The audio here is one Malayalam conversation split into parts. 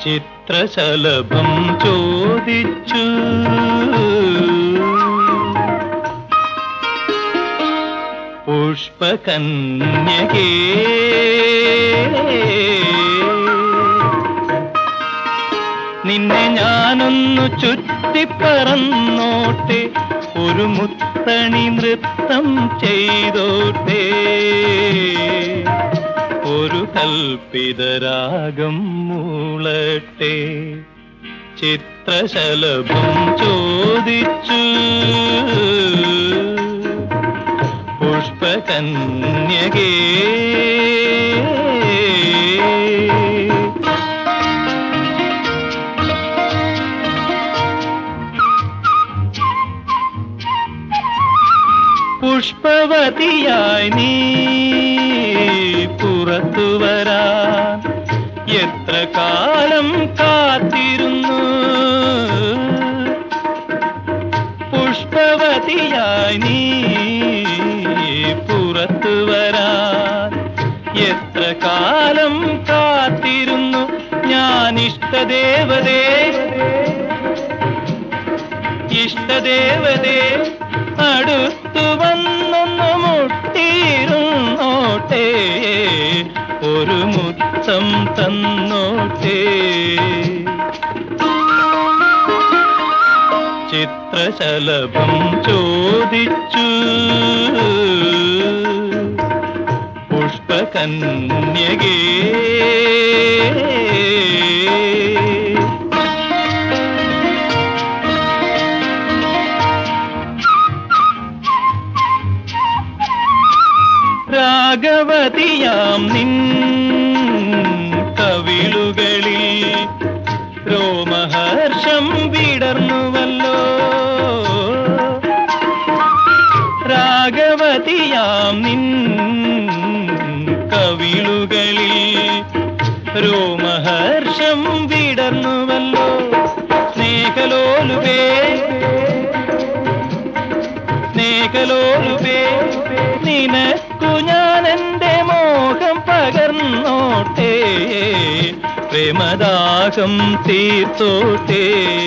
ചിത്രശലഭം ചോദിച്ചു പുഷ്പകന്യകേ നിന്നെ ഞാനൊന്നു ചുറ്റിപ്പറന്നോട്ടെ ഒരു മുത്തണി നൃത്തം ചെയ്തോട്ടെ ഒരു കൽപ്പിതരാഗം മൂളട്ടെ ചിത്രശലഭം ചോദിച്ചു പുഷ്പകന്യകേ പുഷ്പവതിയായി നീ പുറത്തു വരാൻ എത്ര കാലം കാത്തിരുന്നു പുഷ്പവതിയായി നീ പുറത്തു വരാൻ എത്ര കാലം കാത്തിരുന്നു ഞാൻ ഇഷ്ടദേവതേ ഇഷ്ടദേവതേ അടുത്തു വന്നൊന്നു മുട്ടിയിരുന്നോട്ടെ ഒരു മുത്തം തന്നോട്ടെ ചിത്രശലഭം ചോദിച്ചു പുഷ്പകന്യകേ രാഗവതിയാം നിൻ കവിളുകളിൽ രോമഹർഷം വിടർന്നുവല്ലോ രാഗവതിയാം നിൻ കവിളുകളിൽ രോമഹർഷം വിടർന്നുവല്ലോ സ്നേഹലോലുപേ സ്നേഹലോലുപേ നിനക്കു ഞാൻ എന്റെ മോഹം പകർന്നോട്ടെ പ്രേമദാഹം തീർത്തോട്ടെ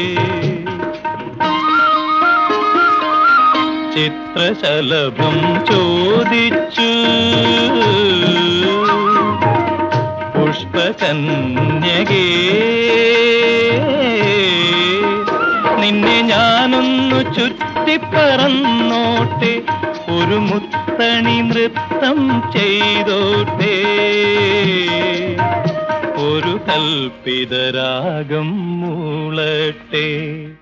ചിത്രശലഭം ചോദിച്ചു പുഷ്പകന്യകേ നിന്നെ ഞാനൊന്നു ചുറ്റിപ്പറന്നോട്ടെ ഒരു മുത്തണി നൃത്തം ചെയ്തോട്ടെ ഒരു കൽപ്പിതരാഗം മൂളട്ടെ